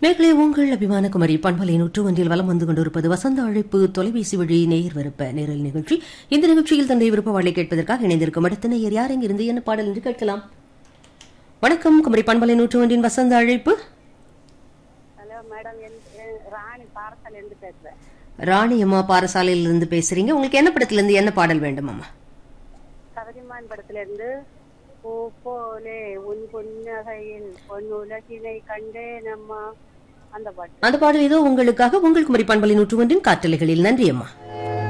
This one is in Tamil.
நேர்களே உங்கள் அபிமான குமரி பண்பலை நூற்று ஒன்றில் வலம் வந்து கொண்டிருப்பது வசந்த அழைப்பு தொலைபேசி வழி நேயர் விருப்ப நேரல் நிகழ்ச்சி இந்த நிகழ்ச்சியில் தன்னுடைய விருப்ப வாழை கேட்பதற்காக இணைந்திருக்கும் அடுத்த நேயர் யார் இருந்து என்ன பாடல் என்று கேட்கலாம் வணக்கம் குமரி பண்பலை நூற்று ஒன்றின் வசந்த அழைப்பு ஹலோ மேடம் என்- என் ராணி பார்சல் இருந்து பேசுறேன் ராணி அம்மா பாரசாலையில இருந்து பேசுறீங்க உங்களுக்கு என்ன படத்துல இருந்து என்ன பாடல் வேண்டும் அம்மா கவரிமான் படத்துல இருந்து பூ போலே உன் புன்னகையில் பொன் உலகினை கண்டேனம்மா அந்த பாட்டு அந்த பாடல் ஏதோ உங்களுக்காக உங்கள் குமரி பண்பலை நூற்று ஒன்றின் காற்றலைகளில் நன்றி அம்மா